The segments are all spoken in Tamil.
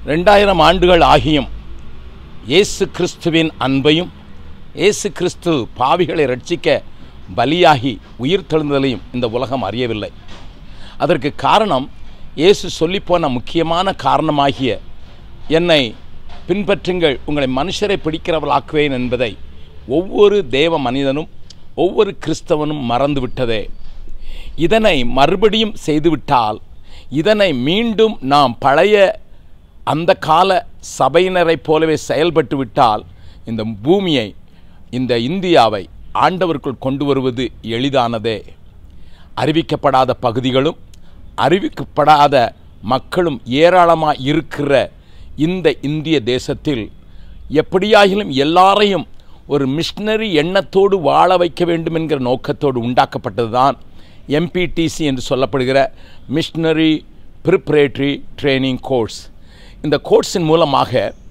ரெண்டாயிரம் ஆண்டுகள் ஆகியும் இயேசு கிறிஸ்துவின் அன்பையும் இயேசு கிறிஸ்து பாவிகளை ரட்சிக்க பலியாகி உயிர் தெழுந்ததையும் இந்த உலகம் அறியவில்லை அதற்கு காரணம் இயேசு சொல்லிப்போன முக்கியமான காரணமாகிய என்னை பின்பற்றுங்கள் உங்களை மனுஷரை பிடிக்கிறவளாக்குவேன் என்பதை ஒவ்வொரு தேவ மனிதனும் ஒவ்வொரு கிறிஸ்தவனும் மறந்துவிட்டதே இதனை மறுபடியும் செய்துவிட்டால் இதனை மீண்டும் நாம் பழைய அந்த கால சபையினரைப் போலவே செயல்பட்டு விட்டால் இந்த பூமியை இந்த இந்தியாவை ஆண்டவருக்குள் கொண்டு வருவது எளிதானதே அறிவிக்கப்படாத பகுதிகளும் அறிவிக்கப்படாத மக்களும் ஏராளமாக இருக்கிற இந்த இந்திய தேசத்தில் எப்படியாகிலும் எல்லாரையும் ஒரு மிஷினரி எண்ணத்தோடு வாழ வைக்க வேண்டும் என்கிற நோக்கத்தோடு உண்டாக்கப்பட்டது தான் எம்பிடிசி என்று சொல்லப்படுகிற மிஷினரி ப்ரிப்ரேட்டரி ட்ரைனிங் கோர்ஸ் இந்த கோர்ஸின் மூலமாக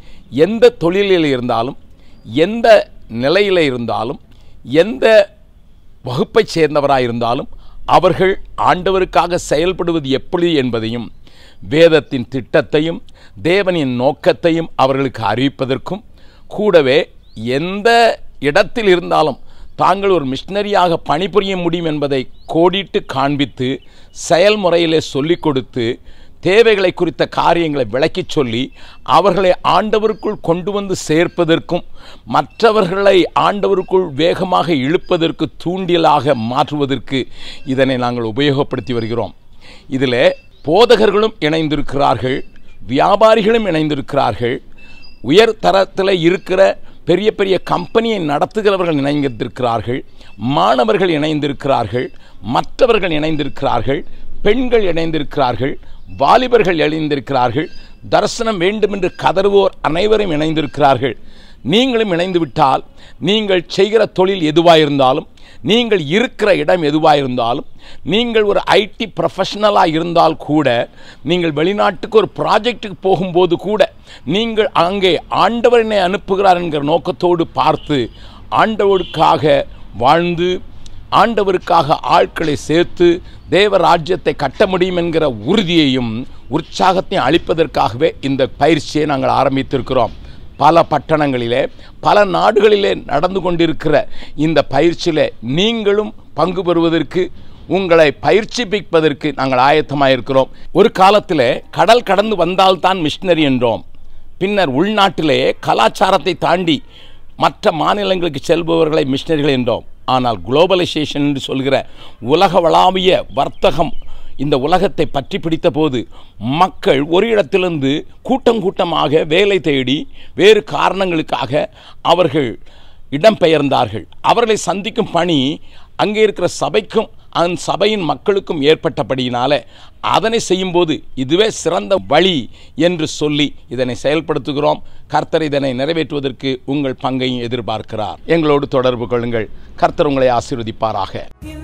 எந்த தொழிலில் இருந்தாலும் எந்த நிலையில் இருந்தாலும் எந்த வகுப்பைச் சேர்ந்தவராக இருந்தாலும் அவர்கள் ஆண்டவருக்காக செயல்படுவது எப்படி என்பதையும் வேதத்தின் திட்டத்தையும் தேவனின் நோக்கத்தையும் அவர்களுக்கு அறிவிப்பதற்கும் கூடவே எந்த இடத்தில் இருந்தாலும் தாங்கள் ஒரு மிஷினரியாக பணிபுரிய முடியும் என்பதை கோடிட்டு காண்பித்து செயல்முறையிலே சொல்லிக் கொடுத்து தேவைகளை குறித்த காரியங்களை விளக்கிச் சொல்லி அவர்களை ஆண்டவருக்குள் கொண்டு வந்து சேர்ப்பதற்கும் மற்றவர்களை ஆண்டவருக்குள் வேகமாக இழுப்பதற்கு தூண்டிலாக மாற்றுவதற்கு இதனை நாங்கள் உபயோகப்படுத்தி வருகிறோம் இதில் போதகர்களும் இணைந்திருக்கிறார்கள் வியாபாரிகளும் இணைந்திருக்கிறார்கள் உயர் தரத்தில் இருக்கிற பெரிய பெரிய கம்பெனியை நடத்துகிறவர்கள் இணைந்திருக்கிறார்கள் மாணவர்கள் இணைந்திருக்கிறார்கள் மற்றவர்கள் இணைந்திருக்கிறார்கள் பெண்கள் இணைந்திருக்கிறார்கள் வாலிபர்கள் இணைந்திருக்கிறார்கள் தரிசனம் வேண்டுமென்று கதறுவோர் அனைவரும் இணைந்திருக்கிறார்கள் நீங்களும் இணைந்து விட்டால் நீங்கள் செய்கிற தொழில் எதுவாக இருந்தாலும் நீங்கள் இருக்கிற இடம் எதுவாக இருந்தாலும் நீங்கள் ஒரு ஐடி ப்ரொஃபஷனலாக இருந்தால் கூட நீங்கள் வெளிநாட்டுக்கு ஒரு ப்ராஜெக்ட்டுக்கு போகும்போது கூட நீங்கள் அங்கே ஆண்டவரனை அனுப்புகிறார் என்கிற நோக்கத்தோடு பார்த்து ஆண்டவருக்காக வாழ்ந்து ஆண்டவருக்காக ஆட்களை சேர்த்து தேவ ராஜ்யத்தை கட்ட முடியும் என்கிற உறுதியையும் உற்சாகத்தையும் அளிப்பதற்காகவே இந்த பயிற்சியை நாங்கள் ஆரம்பித்திருக்கிறோம் பல பட்டணங்களிலே பல நாடுகளிலே நடந்து கொண்டிருக்கிற இந்த பயிற்சியில் நீங்களும் பங்கு பெறுவதற்கு உங்களை பயிற்சிப்பிப்பதற்கு நாங்கள் ஆயத்தமாக இருக்கிறோம் ஒரு காலத்தில் கடல் கடந்து வந்தால்தான் மிஷினரி என்றோம் பின்னர் உள்நாட்டிலே கலாச்சாரத்தை தாண்டி மற்ற மாநிலங்களுக்கு செல்பவர்களை மிஷினரிகள் என்றோம் ஆனால் குளோபலைசேஷன் என்று சொல்கிற உலகவளாவிய வர்த்தகம் இந்த உலகத்தை பற்றி பிடித்த போது மக்கள் ஒரு இடத்திலிருந்து கூட்டம் கூட்டமாக வேலை தேடி வேறு காரணங்களுக்காக அவர்கள் இடம்பெயர்ந்தார்கள் அவர்களை சந்திக்கும் பணி அங்கே இருக்கிற சபைக்கும் அந்த சபையின் மக்களுக்கும் ஏற்பட்டபடியினால அதனை செய்யும்போது இதுவே சிறந்த வழி என்று சொல்லி இதனை செயல்படுத்துகிறோம் கர்த்தர் இதனை நிறைவேற்றுவதற்கு உங்கள் பங்கையும் எதிர்பார்க்கிறார் எங்களோடு தொடர்பு கொள்ளுங்கள் கர்த்தர் உங்களை ஆசீர்வதிப்பாராக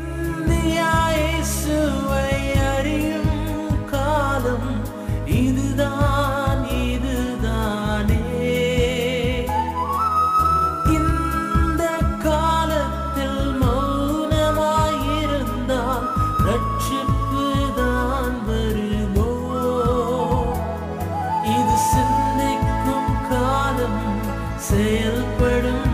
இந்தியா இயேசுவை அறியும் காலம் இதுதான் இதுதானே இந்த காலத்தில் மௌனமாயிருந்தால் ரட்சிப்பு தான் வருமோ இது சிந்திக்கும் காலம் செயல்படும்